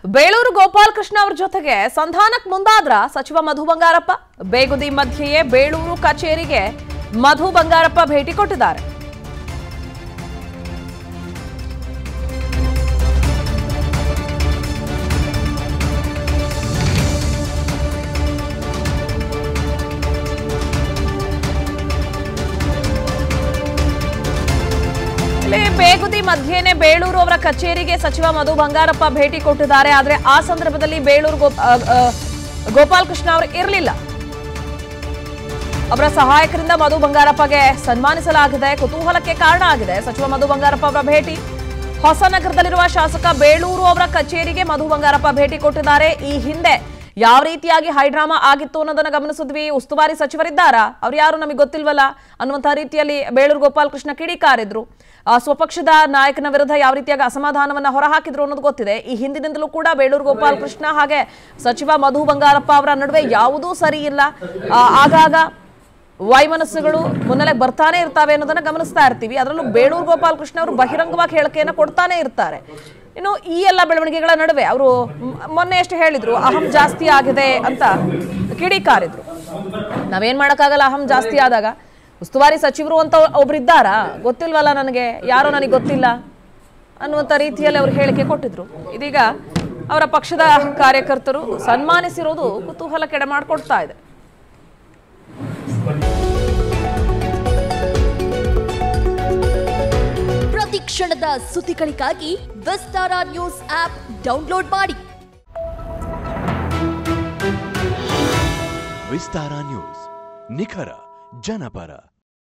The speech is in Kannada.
ಬೇಳೂರು ಗೋಪಾಲಕೃಷ್ಣ ಅವ್ರ ಜೊತೆಗೆ ಸಂಧಾನಕ್ಕೆ ಮುಂದಾದ್ರ ಸಚಿವ ಮಧು ಬಂಗಾರಪ್ಪ ಬೇಗುದಿ ಮಧ್ಯೆಯೇ ಬೇಳೂರು ಕಚೇರಿಗೆ ಮಧು ಬಂಗಾರಪ್ಪ ಭೇಟಿ ಕೊಟ್ಟಿದ್ದಾರೆ ಇಲ್ಲಿ ಬೇಗುದಿ ಮಧ್ಯೆನೆ ಬೇಳೂರು ಅವರ ಕಚೇರಿಗೆ ಸಚಿವ ಮಧು ಬಂಗಾರಪ್ಪ ಭೇಟಿ ಕೊಟ್ಟಿದ್ದಾರೆ ಆದ್ರೆ ಆ ಸಂದರ್ಭದಲ್ಲಿ ಬೇಳೂರು ಗೋಪ್- ಆ, ಆ, ಗೋಪಾಲಕೃಷ್ಣ ಅವರು ಇರಲಿಲ್ಲ ಅವರ ಸಹಾಯಕರಿಂದ ಮಧು ಬಂಗಾರಪ್ಪಗೆ ಸನ್ಮಾನಿಸಲಾಗಿದೆ ಕುತೂಹಲಕ್ಕೆ ಕಾರಣ ಆಗಿದೆ ಸಚಿವ ಮಧು ಬಂಗಾರಪ್ಪ ಅವರ ಭೇಟಿ ಹೊಸನಗರದಲ್ಲಿರುವ ಶಾಸಕ ಬೇಳೂರು ಅವರ ಕಚೇರಿಗೆ ಮಧು ಬಂಗಾರಪ್ಪ ಭೇಟಿ ಕೊಟ್ಟಿದ್ದಾರೆ ಈ ಹಿಂದೆ ಯಾವ ರೀತಿಯಾಗಿ ಹೈಡ್ರಾಮಾ ಆಗಿತ್ತು ಅನ್ನೋದನ್ನ ಗಮನಿಸಿದ್ವಿ ಉಸ್ತುವಾರಿ ಸಚಿವರಿದ್ದಾರಾ ಅವ್ರು ಯಾರು ನಮಗೆ ಗೊತ್ತಿಲ್ವಲ್ಲ ಅನ್ನುವಂಥ ರೀತಿಯಲ್ಲಿ ಬೇಳೂರು ಗೋಪಾಲಕೃಷ್ಣ ಕಿಡಿಕಾರಿದ್ರು ಆ, ಸ್ವಪಕ್ಷದ ನಾಯಕನ ವಿರುದ್ಧ ಯಾವ ರೀತಿಯಾಗಿ ಅಸಮಾಧಾನವನ್ನ ಹೊರಹಾಕಿದ್ರು ಅನ್ನೋದು ಗೊತ್ತಿದೆ ಈ ಹಿಂದಿನಿಂದಲೂ ಕೂಡ ಬೇಳೂರು ಗೋಪಾಲಕೃಷ್ಣ ಹಾಗೆ ಸಚಿವ ಮಧು ಬಂಗಾರಪ್ಪ ಅವರ ನಡುವೆ ಯಾವುದೂ ಸರಿ ಇಲ್ಲ ಆ, ಆಗಾಗ ವೈಮನಸ್ಸುಗಳು ಮುನ್ನೆಲೆ ಬರ್ತಾನೆ ಇರ್ತಾವೆ ಅನ್ನೋದನ್ನ ಗಮನಿಸ್ತಾ ಇರ್ತೀವಿ ಅದರಲ್ಲೂ ಬೇಳೂರು ಗೋಪಾಲಕೃಷ್ಣ ಅವರು ಬಹಿರಂಗವಾಗಿ ಹೇಳಿಕೆಯನ್ನು ಕೊಡ್ತಾನೆ ಇರ್ತಾರೆ ಇನ್ನು ಈ ಎಲ್ಲ ಬೆಳವಣಿಗೆಗಳ ನಡುವೆ ಅವರು ಮೊನ್ನೆ ಎಷ್ಟು ಹೇಳಿದ್ರು ಅಹಂ ಜಾಸ್ತಿ ಆಗಿದೆ ಅಂತ ಕಿಡಿಕಾರಿದ್ರು ನಾವೇನ್ ಮಾಡೋಕ್ಕಾಗಲ್ಲ ಅಹಂ ಜಾಸ್ತಿ ಆದಾಗ ಉಸ್ತುವಾರಿ ಸಚಿವರು ಅಂತ ಒಬ್ರಿದ್ದಾರಾ ಗೊತ್ತಿಲ್ವಲ್ಲ ನನಗೆ ಯಾರೋ ನನಗೆ ಗೊತ್ತಿಲ್ಲ ಅನ್ನುವಂಥ ರೀತಿಯಲ್ಲಿ ಅವರು ಹೇಳಿಕೆ ಕೊಟ್ಟಿದ್ರು ಇದೀಗ ಅವರ ಪಕ್ಷದ ಕಾರ್ಯಕರ್ತರು ಸನ್ಮಾನಿಸಿರೋದು ಕುತೂಹಲ ಕೆಡೆ ಮಾಡಿಕೊಡ್ತಾ ಇದೆ ಪ್ರತಿ ಕ್ಷಣದ ಸುದ್ದಿಗಳಿಗಾಗಿ ವಿಸ್ತಾರ ನ್ಯೂಸ್ ಆಪ್ ಡೌನ್ಲೋಡ್ ಮಾಡಿ ವಿಸ್ತಾರ ನ್ಯೂಸ್ ನಿಖರ ಜನಪರ